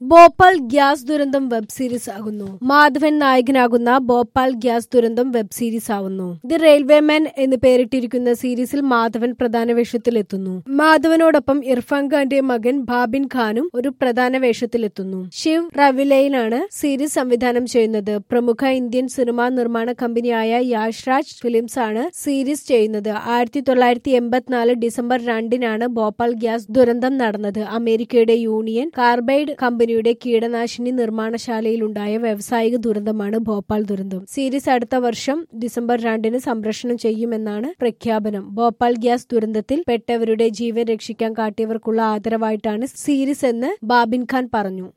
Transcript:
Bhopal gas ദുരന്തം web series ആകുന്നു മാധവൻ നായകനാകുന്ന ഭോപ്പാൽ ഗ്യാസ് ദുരന്തം വെബ് സീരീസ് ആവുന്നു ഇത് റെയിൽവേമാൻ എന്ന് പേരിട്ടിരിക്കുന്ന സീരീസിൽ മാധവൻ പ്രധാന വേഷത്തിലെത്തുന്നു മാധവനോടൊപ്പം ഇർഫാൻ ഖാന്റെ മകൻ ബാബിൻ ഖാനും ഒരു പ്രധാന വേഷത്തിലെത്തുന്നു ശിവ് റവിലയിലാണ് സീരീസ് സംവിധാനം ചെയ്യുന്നത് പ്രമുഖ ഇന്ത്യൻ സിനിമാ നിർമ്മാണ കമ്പനിയായ യാഷ് രാജ് ഫിലിംസ് ആണ് സീരീസ് ചെയ്യുന്നത് ആയിരത്തി തൊള്ളായിരത്തി എൺപത്തിനാല് ഡിസംബർ രണ്ടിനാണ് ഭോപ്പാൽ ഗ്യാസ് ദുരന്തം നടന്നത് അമേരിക്കയുടെ യൂണിയൻ കാർബൈഡ് കമ്പനിയുടെ കീടനാശിനി നിർമ്മാണശാലയിലുണ്ടായ വ്യാവസായിക ദുരന്തമാണ് ഭോപ്പാൽ ദുരന്തം സീരീസ് അടുത്ത വർഷം ഡിസംബർ രണ്ടിന് സംപ്രേഷണം ചെയ്യുമെന്നാണ് പ്രഖ്യാപനം ഭോപ്പാൽ ഗ്യാസ് ദുരന്തത്തിൽ പെട്ടവരുടെ ജീവൻ രക്ഷിക്കാൻ കാട്ടിയവർക്കുള്ള ആദരവായിട്ടാണ് സീരീസ് എന്ന് ബാബിൻ ഖാൻ പറഞ്ഞു